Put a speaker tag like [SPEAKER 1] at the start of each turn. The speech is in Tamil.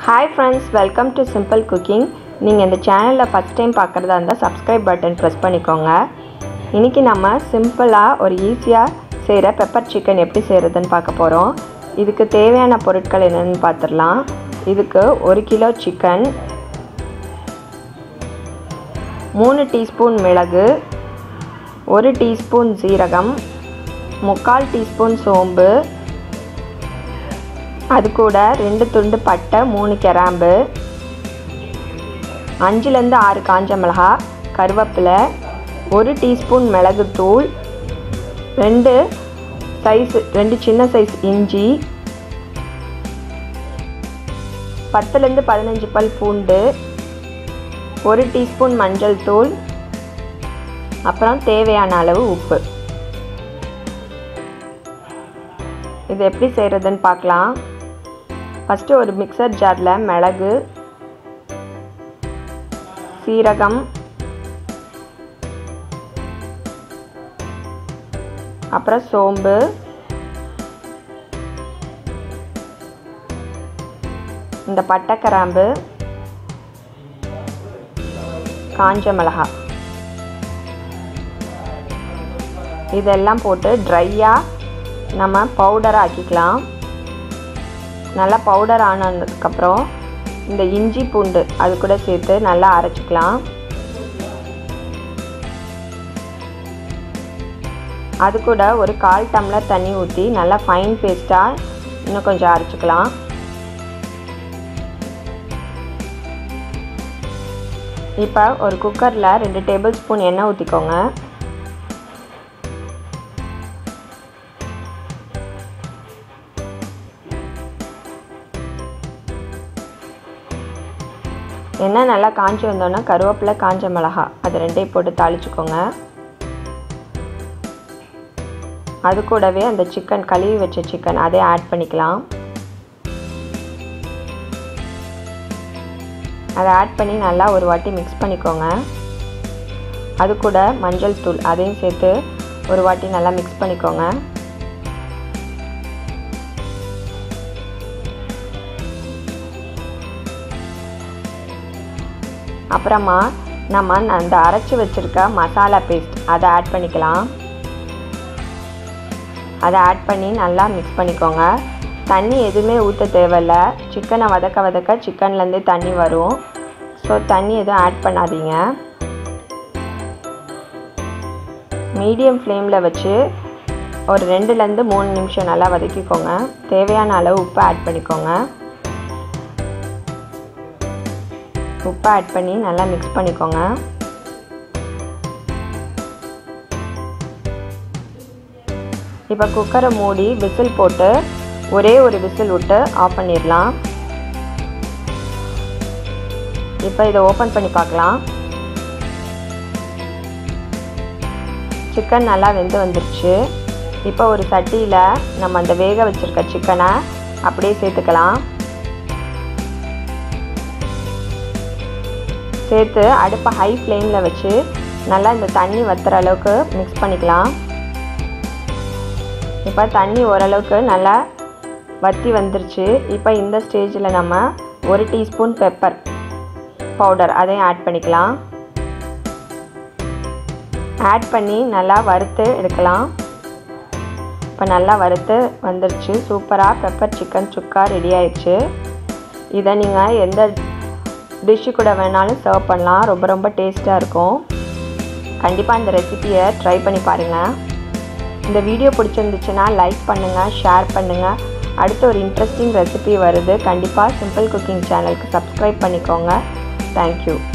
[SPEAKER 1] hi friends welcome to simple cooking நீங்கள் இந்த சேனலில் ஃபஸ்ட் டைம் பார்க்குறதா இருந்தால் சப்ஸ்கிரைப் பட்டன் ப்ரெஸ் பண்ணிக்கோங்க இன்றைக்கி நம்ம சிம்பிளாக ஒரு ஈஸியாக செய்கிற பெப்பர் சிக்கன் எப்படி செய்கிறதுன்னு பார்க்க போகிறோம் இதுக்கு தேவையான பொருட்கள் என்னென்னு பார்த்துடலாம் இதுக்கு ஒரு கிலோ சிக்கன் மூணு டீஸ்பூன் மிளகு ஒரு டீஸ்பூன் ஜீரகம் முக்கால் டீஸ்பூன் சோம்பு அது கூட ரெண்டு துண்டு பட்டை மூணு கிராம்பு அஞ்சுலேருந்து ஆறு காஞ்ச மிளகா கருவேப்பிலை ஒரு டீஸ்பூன் மிளகுத்தூள் ரெண்டு சைஸ் ரெண்டு சின்ன சைஸ் இஞ்சி பத்துலேருந்து பதினஞ்சு பல் பூண்டு ஒரு டீஸ்பூன் மஞ்சள் தூள் அப்புறம் தேவையான அளவு உப்பு இது எப்படி செய்கிறதுன்னு பார்க்கலாம் ஃபஸ்ட்டு ஒரு மிக்சர் ஜாரில் மிளகு சீரகம் அப்புறம் சோம்பு இந்த பட்டை கிராம்பு காஞ்ச மிளகா இதெல்லாம் போட்டு ட்ரையாக நம்ம பவுடர் ஆக்கிக்கலாம் நல்லா பவுடர் ஆனதுக்கப்புறம் இந்த இஞ்சி பூண்டு அது கூட சேர்த்து நல்லா அரைச்சிக்கலாம் அது கூட ஒரு கால் டம்ளர் தண்ணி ஊற்றி நல்லா ஃபைன் பேஸ்ட்டாக இன்னும் கொஞ்சம் அரைச்சிக்கலாம் இப்போ ஒரு குக்கரில் ரெண்டு டேபிள் ஸ்பூன் எண்ணெய் ஊற்றிக்கோங்க எண்ணெய் நல்லா காஞ்சி வந்தோன்னா கருவேப்பிலை காஞ்ச மிளகா அது ரெண்டையும் போட்டு தாளிச்சுக்கோங்க அது கூடவே அந்த சிக்கன் கழுவி வச்ச சிக்கன் அதை ஆட் பண்ணிக்கலாம் அதை ஆட் பண்ணி நல்லா ஒரு வாட்டி மிக்ஸ் பண்ணிக்கோங்க அது கூட மஞ்சள் தூள் அதையும் சேர்த்து ஒரு வாட்டி நல்லா மிக்ஸ் பண்ணிக்கோங்க அப்புறமா நம்ம அந்த அரைச்சி வச்சுருக்க மசாலா பேஸ்ட் அதை ஆட் பண்ணிக்கலாம் அதை ஆட் பண்ணி நல்லா மிக்ஸ் பண்ணிக்கோங்க தண்ணி எதுவுமே ஊற்ற தேவையில்ல சிக்கனை வதக்க வதக்க சிக்கன்லேருந்தே தண்ணி வரும் ஸோ தண்ணி எதுவும் ஆட் பண்ணாதீங்க மீடியம் ஃப்ளேமில் வச்சு ஒரு ரெண்டுலேருந்து மூணு நிமிஷம் நல்லா வதக்கிக்கோங்க தேவையான அளவு உப்பு ஆட் பண்ணிக்கோங்க உப்பு ஆட் பண்ணி நல்லா மிக்ஸ் பண்ணிக்கோங்க இப்போ குக்கரை மூடி விசில் போட்டு ஒரே ஒரு விசில் விட்டு ஆஃப் பண்ணிடலாம் இப்போ இதை ஓப்பன் பண்ணி பார்க்கலாம் சிக்கன் நல்லா வெந்து வந்துருச்சு இப்போ ஒரு சட்டியில் நம்ம அந்த வேக வச்சுருக்க சிக்கனை அப்படியே சேர்த்துக்கலாம் சேர்த்து அடுப்பை ஹை ஃப்ளேமில் வச்சு நல்லா இந்த தண்ணி வத்துற அளவுக்கு மிக்ஸ் பண்ணிக்கலாம் இப்போ தண்ணி ஓரளவுக்கு நல்லா வற்றி வந்துருச்சு இப்போ இந்த ஸ்டேஜில் நம்ம ஒரு டீஸ்பூன் பெப்பர் பவுடர் அதையும் ஆட் பண்ணிக்கலாம் ஆட் பண்ணி நல்லா வறுத்து எடுக்கலாம் இப்போ நல்லா வறுத்து வந்துருச்சு சூப்பராக பெப்பர் சிக்கன் சுக்கா ரெடி ஆயிடுச்சு இதை நீங்கள் எந்த டிஷ்ஷு கூட வேணாலும் சர்வ் பண்ணலாம் ரொம்ப ரொம்ப டேஸ்ட்டாக இருக்கும் கண்டிப்பாக இந்த ரெசிபியை ட்ரை பண்ணி பாருங்கள் இந்த வீடியோ பிடிச்சிருந்துச்சுன்னா லைக் பண்ணுங்கள் ஷேர் பண்ணுங்கள் அடுத்த ஒரு இன்ட்ரெஸ்டிங் ரெசிபி வருது கண்டிப்பாக சிம்பிள் குக்கிங் சேனலுக்கு சப்ஸ்கிரைப் பண்ணிக்கோங்க தேங்க்யூ